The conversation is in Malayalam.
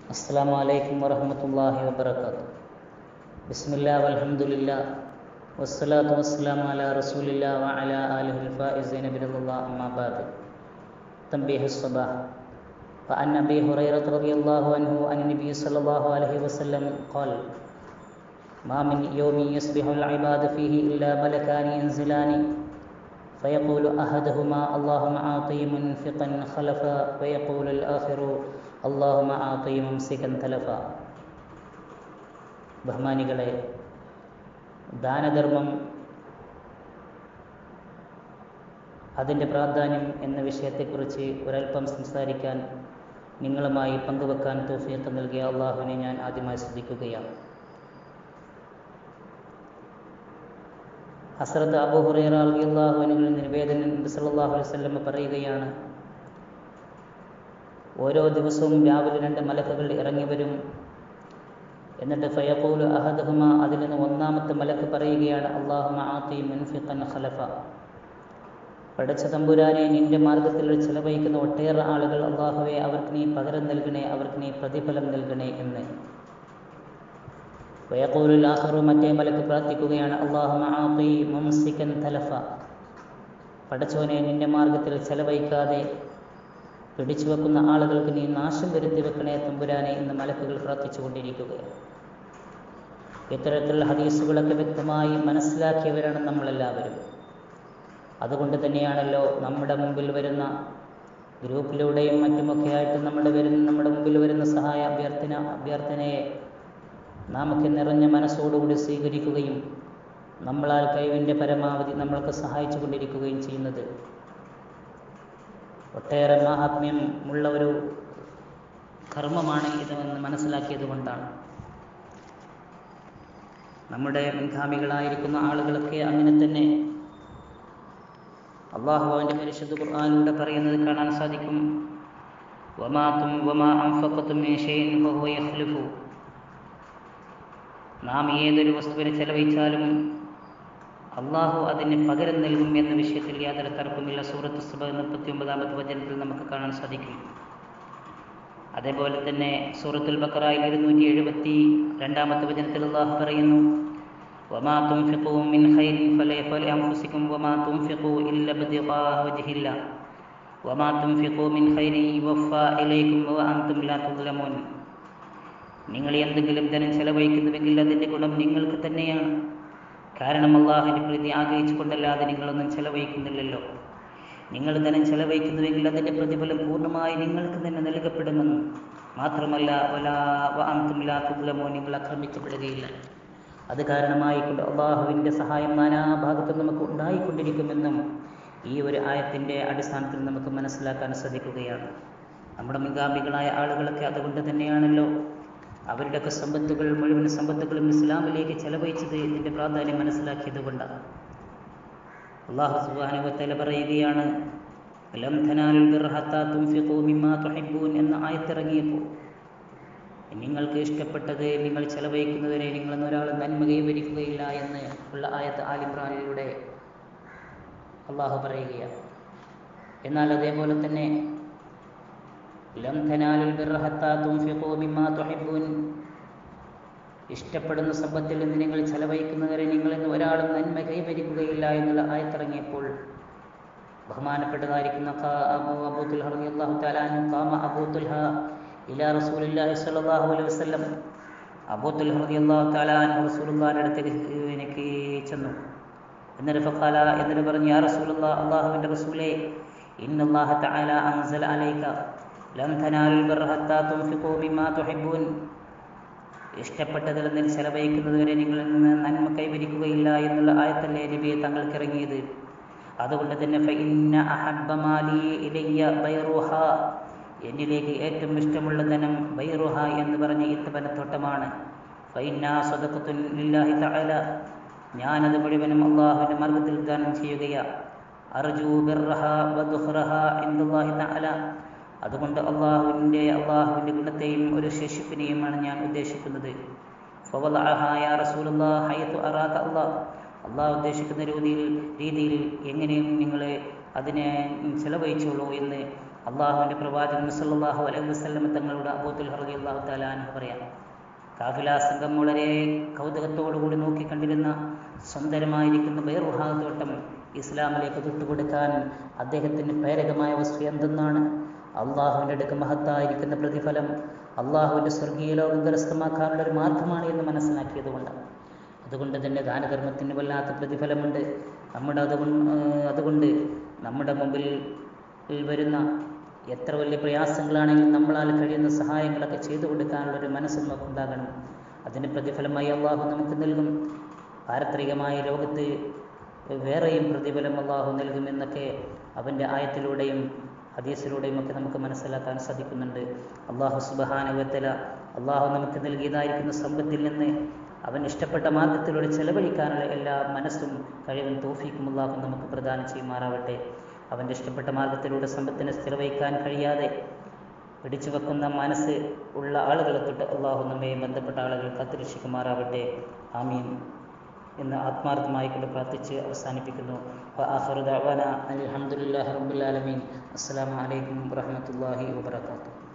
السلام عليكم ورحمة الله وبركاته بسم الله والحمد لله والصلاة والسلام على رسول الله وعلى آله الفائزين برضا الله أما بعد تنبيه الصباح فعن أبي هريرة رضي الله عنه عن النبي صلى الله عليه وسلم قال ما من يوم يصبح العباد فيه إلا ملكان ينزلان فيقول أحدهما اللهم أعطي منفقا خلفا ويقول الآخر اللهم أعطي ممسكا تلفا ബഹുമാനികളെ ദാനധർമ്മം അതിൻ്റെ പ്രാധാന്യം എന്ന വിഷയത്തെക്കുറിച്ച് ഒരൽപ്പം സംസാരിക്കാൻ നിങ്ങളുമായി പങ്കുവെക്കാൻ തോഫിയത്ത് നൽകിയ അള്ളാഹുവിനെ ഞാൻ ആദ്യമായി ശ്രദ്ധിക്കുകയാണ് ഹസ്രത്ത് അബു ഹുറൈറ അള്ളാഹുവിനുകളിൽ നിവേദനം നബി സല്ലല്ലാഹു അലൈഹി വസല്ലം പറയുകയാണ് ഓരോ ദിവസവും രാവിലെ രണ്ട് മലക്കുകൾ ഇറങ്ങി വരും എന്നിട്ട് ഫയഖൂലു അഹദഹുമ അതിൽ നിന്ന് ഒന്നാമത്തെ മലക്ക് പറയുകയാണ് അള്ളാഹുമ ആത്തി മുൻഫിഖൻ ഖലഫ പഠിച്ച തമ്പുരാനെ നിന്റെ മാർഗത്തിൽ ചെലവഴിക്കുന്ന ഒട്ടേറെ ആളുകൾ അള്ളാഹുവെ അവർക്ക് നീ പകരം നൽകണേ അവർക്ക് നീ പ്രതിഫലം നൽകണേ എന്ന് വയക്കൂലുൽ ആഹറു മറ്റേ മലക്ക് പ്രാർത്ഥിക്കുകയാണ് അള്ളാഹുമ ആത്തി മുംസിക്കൻ തലഫ പഠിച്ചവനെ നിന്റെ മാർഗത്തിൽ ചെലവഴിക്കാതെ പിടിച്ചു വെക്കുന്ന ആളുകൾക്ക് നീ നാശം വരുത്തി വെക്കണേ തമ്പുരാനെ എന്ന് മലക്കുകൾ പ്രാർത്ഥിച്ചു കൊണ്ടിരിക്കുകയാണ് ഇത്തരത്തിലുള്ള ഹദീസുകളൊക്കെ വ്യക്തമായി മനസ്സിലാക്കിയവരാണ് നമ്മളെല്ലാവരും അതുകൊണ്ട് തന്നെയാണല്ലോ നമ്മുടെ മുമ്പിൽ വരുന്ന ഗ്രൂപ്പിലൂടെയും മറ്റുമൊക്കെ ആയിട്ട് നമ്മുടെ വരുന്ന നമ്മുടെ മുമ്പിൽ വരുന്ന സഹായ അഭ്യർത്ഥന അഭ്യർത്ഥനയെ നാമൊക്കെ നിറഞ്ഞ മനസ്സോടുകൂടി സ്വീകരിക്കുകയും നമ്മളാൽ കഴിവിൻ്റെ പരമാവധി നമ്മൾക്ക് സഹായിച്ചു കൊണ്ടിരിക്കുകയും ചെയ്യുന്നത് ഒട്ടേറെ മാഹാത്മ്യം ഉള്ള ഒരു കർമ്മമാണ് ഇതെന്ന് മനസ്സിലാക്കിയത് കൊണ്ടാണ് നമ്മുടെ മുൻഗാമികളായിരിക്കുന്ന ആളുകളൊക്കെ അങ്ങനെ തന്നെ അള്ളാഹു അവൻ്റെ പരിശുദ്ധ ഖുർആാനിലൂടെ പറയുന്നത് കാണാൻ സാധിക്കും വമാത്തും വമാ അംഫക്കത്തും യഖ്ലിഫു നാം ഏതൊരു വസ്തുവിനെ ചെലവഴിച്ചാലും അള്ളാഹു അതിന് പകരം നൽകും എന്ന വിഷയത്തിൽ യാതൊരു തർക്കമില്ല സൂറത്ത് സഭ മുപ്പത്തി ഒമ്പതാമത്തെ വചനത്തിൽ നമുക്ക് കാണാൻ സാധിക്കും അതേപോലെ തന്നെ സൂറത്തുൽ ബക്കറായിൽ ഇരുന്നൂറ്റി എഴുപത്തി രണ്ടാമത്തെ വചനത്തിൽ അള്ളാഹു പറയുന്നു وما تنفقوا من خير فلأنفسكم وما تنفقوا إلا ابتغاء وجه الله وما تنفقوا من خير يوفى إليكم وأنتم لا تظلمون നിങ്ങൾ എന്തെങ്കിലും ധനം ചെലവഴിക്കുന്നുവെങ്കിൽ അതിൻ്റെ ഗുണം നിങ്ങൾക്ക് തന്നെയാണ് കാരണം അള്ളാഹുവിൻ്റെ പ്രീതി ആഗ്രഹിച്ചുകൊണ്ടല്ലാതെ നിങ്ങളൊന്നും ചെലവഴിക്കുന്നില്ലല്ലോ നിങ്ങൾ ധനം ചെലവഴിക്കുന്നുവെങ്കിൽ അതിൻ്റെ പ്രതിഫലം പൂർണ്ണമായി നിങ്ങൾക്ക് തന്നെ നൽകപ്പെടുമെന്ന് മാത്രമല്ല വലാത്തുലമോ നിങ്ങൾ ആക്രമിക്കപ്പെടുകയില്ല അത് കാരണമായിക്കൊണ്ട് അള്ളാഹുവിൻ്റെ സഹായം നാനാഭാഗത്തും നമുക്ക് ഉണ്ടായിക്കൊണ്ടിരിക്കുമെന്നും ഈ ഒരു ആയത്തിൻ്റെ അടിസ്ഥാനത്തിൽ നമുക്ക് മനസ്സിലാക്കാൻ സാധിക്കുകയാണ് നമ്മുടെ മുൻഗാമികളായ ആളുകളൊക്കെ അതുകൊണ്ട് തന്നെയാണല്ലോ അവരുടെയൊക്കെ സമ്പത്തുകൾ മുഴുവൻ സമ്പത്തുകളും ഇസ്ലാമിലേക്ക് ചെലവഴിച്ചത് ഇതിൻ്റെ പ്രാധാന്യം മനസ്സിലാക്കിയത് കൊണ്ടാണ് അള്ളാഹു സുബാനുവത്തല പറയുകയാണ് ലം ധനാലുൽ ബിർഹത്താ തുൻഫിഖൂ മിമ്മാ തുഹിബ്ബൂൻ എന്ന ആയത്തിറങ്ങിയപ്പോൾ നിങ്ങൾക്ക് ഇഷ്ടപ്പെട്ടത് നിങ്ങൾ ചെലവഴിക്കുന്നതിനെ നിങ്ങളെന്ന് ഒരാൾ നന്മ കൈവരിക്കുകയില്ല എന്ന് ഉള്ള ആയത്ത് ആലിമ്രാനിലൂടെ അള്ളാഹു പറയുകയാണ് എന്നാൽ അതേപോലെ തന്നെ ലം ധനാലുൽ ബിർഹത്താ തുൻഫിഖൂ മിമ്മാ തുഹിബ്ബൂൻ ഇഷ്ടപ്പെടുന്ന സമ്പത്തിൽ നിന്ന് നിങ്ങൾ ചെലവഴിക്കുന്നവരെ നിങ്ങളെന്ന് ഒരാളും നന്മ കൈവരിക്കുകയില്ല എന്നുള്ള ആയത്തിറങ്ങിയപ്പോൾ ബഹുമാനപ്പെട്ടതായിരിക്കുന്ന അബൂത്തുൽ അള്ളാഹു താലാനു കാമ അബൂത്തുൽഹ ഇലാ റസൂലില്ലാഹി സ്വല്ലല്ലാഹു അലൈഹി വസല്ലം അബൂത്തുൽ റളിയല്ലാഹു തആല റസൂലുള്ളാഹിന്റെ അടുത്തേക്ക് എനിക്ക് ചെന്നു എന്നിട്ട് ഫഖാല എന്നിട്ട് പറഞ്ഞു യാ റസൂലുള്ളാഹ് അല്ലാഹുവിൻ്റെ റസൂലേ ഇന്നല്ലാഹ തആല അൻസല അലൈക ലം തനാലുൽ ബിർറ ഹത്താ തുൻഫിഖൂ മിമ്മാ തുഹിബ്ബൂൻ ഇഷ്ടപ്പെട്ടതിൽ നിന്ന് ചെലവഴിക്കുന്നത് വരെ നിങ്ങളിൽ നിന്ന് നന്മ കൈവരിക്കുകയില്ല എന്നുള്ള ആയത്തല്ലേ നബിയെ തങ്ങൾക്ക് ഇറങ്ങിയത് അതുകൊണ്ട് തന്നെ ഫഇന്ന അഹബ്ബ മാലി ഇലയ്യ ബൈറുഹ എന്നിലേക്ക് ഏറ്റവും ഇഷ്ടമുള്ള ധനം ബൈറുഹ എന്ന് പറഞ്ഞ ഈത്തപ്പനത്തോട്ടമാണ് ഫൈന്ന സ്വതക്കത്തുൻ ലില്ലാഹി തആല ഞാനത് മുഴുവനും അള്ളാഹുവിൻ്റെ മാർഗത്തിൽ ദാനം ചെയ്യുകയാ അർജു ബിർറഹ വദുഹ്റഹ ഇൻദല്ലാഹി തആല അതുകൊണ്ട് അള്ളാഹുവിൻ്റെ അള്ളാഹുവിൻ്റെ ഗുണത്തെയും ഒരു ശേഷിപ്പിനെയുമാണ് ഞാൻ ഉദ്ദേശിക്കുന്നത് അള്ളാഹ് ഉദ്ദേശിക്കുന്ന രീതിയിൽ രീതിയിൽ എങ്ങനെയും നിങ്ങൾ അതിനെ ചെലവഴിച്ചോളൂ എന്ന് അള്ളാഹുവിൻ്റെ പ്രവാചകൻ സല്ലല്ലാഹു അലൈഹി വസല്ലം തങ്ങളുടെ അബൂത്തുൽ ഹർദി അള്ളാഹു താലാൻ പറയാം കാഫില സംഘം വളരെ കൗതുകത്തോടുകൂടി നോക്കിക്കണ്ടിരുന്ന സുന്ദരമായിരിക്കുന്ന ബൈറുഹാത്തോട്ടം ഇസ്ലാമിലേക്ക് തൊട്ടുകൊടുക്കാൻ അദ്ദേഹത്തിന് പ്രേരകമായ വസ്തു എന്തെന്നാണ് അള്ളാഹുവിൻ്റെ അടുക്ക് മഹത്തായിരിക്കുന്ന പ്രതിഫലം അള്ളാഹുവിൻ്റെ സ്വർഗീയ ലോകം കരസ്ഥമാക്കാനുള്ള ഒരു മാർഗമാണ് എന്ന് മനസ്സിലാക്കിയതുകൊണ്ട് അതുകൊണ്ട് തന്നെ ദാനധർമ്മത്തിന് വല്ലാത്ത പ്രതിഫലമുണ്ട് നമ്മുടെ അതുകൊണ്ട് അതുകൊണ്ട് നമ്മുടെ മുമ്പിൽ വരുന്ന എത്ര വലിയ പ്രയാസങ്ങളാണെങ്കിലും നമ്മളാൽ കഴിയുന്ന സഹായങ്ങളൊക്കെ ചെയ്തു കൊടുക്കാനുള്ള ഒരു മനസ്സ് നമുക്കുണ്ടാകണം അതിന് പ്രതിഫലമായി അള്ളാഹു നമുക്ക് നൽകും പാരത്രികമായ ലോകത്ത് വേറെയും പ്രതിഫലം അള്ളാഹു നൽകുമെന്നൊക്കെ അവൻ്റെ ആയത്തിലൂടെയും ഹദീസിലൂടെയും ഒക്കെ നമുക്ക് മനസ്സിലാക്കാൻ സാധിക്കുന്നുണ്ട് അള്ളാഹു സുബഹാനുവത്തല അള്ളാഹു നമുക്ക് നൽകിയതായിരിക്കുന്ന സമ്പത്തിൽ നിന്ന് അവൻ ഇഷ്ടപ്പെട്ട മാർഗത്തിലൂടെ ചെലവഴിക്കാനുള്ള എല്ലാ മനസ്സും കഴിവും തോഫിക്കും അള്ളാഹു നമുക്ക് പ്രദാനം ചെയ്യുമാറാവട്ടെ അവൻ്റെ ഇഷ്ടപ്പെട്ട മാർഗത്തിലൂടെ സമ്പത്തിനെ സ്ഥിരവഹിക്കാൻ കഴിയാതെ പിടിച്ചു വെക്കുന്ന മനസ്സ് ഉള്ള ആളുകളെ തൊട്ട് അള്ളാഹു നമ്മെ ബന്ധപ്പെട്ട ആളുകൾ കാത്തുരക്ഷിക്കുമാറാവട്ടെ ആമീൻ എന്ന് ആത്മാർത്ഥമായി കൊണ്ട് പ്രാർത്ഥിച്ച് അവസാനിപ്പിക്കുന്നു അലഹമുല്ലാ റബ്ബുലാലമീൻ അസ്സാം വലൈക്കും വാഹമത്തല്ലാഹി വാബർക്കാത്തു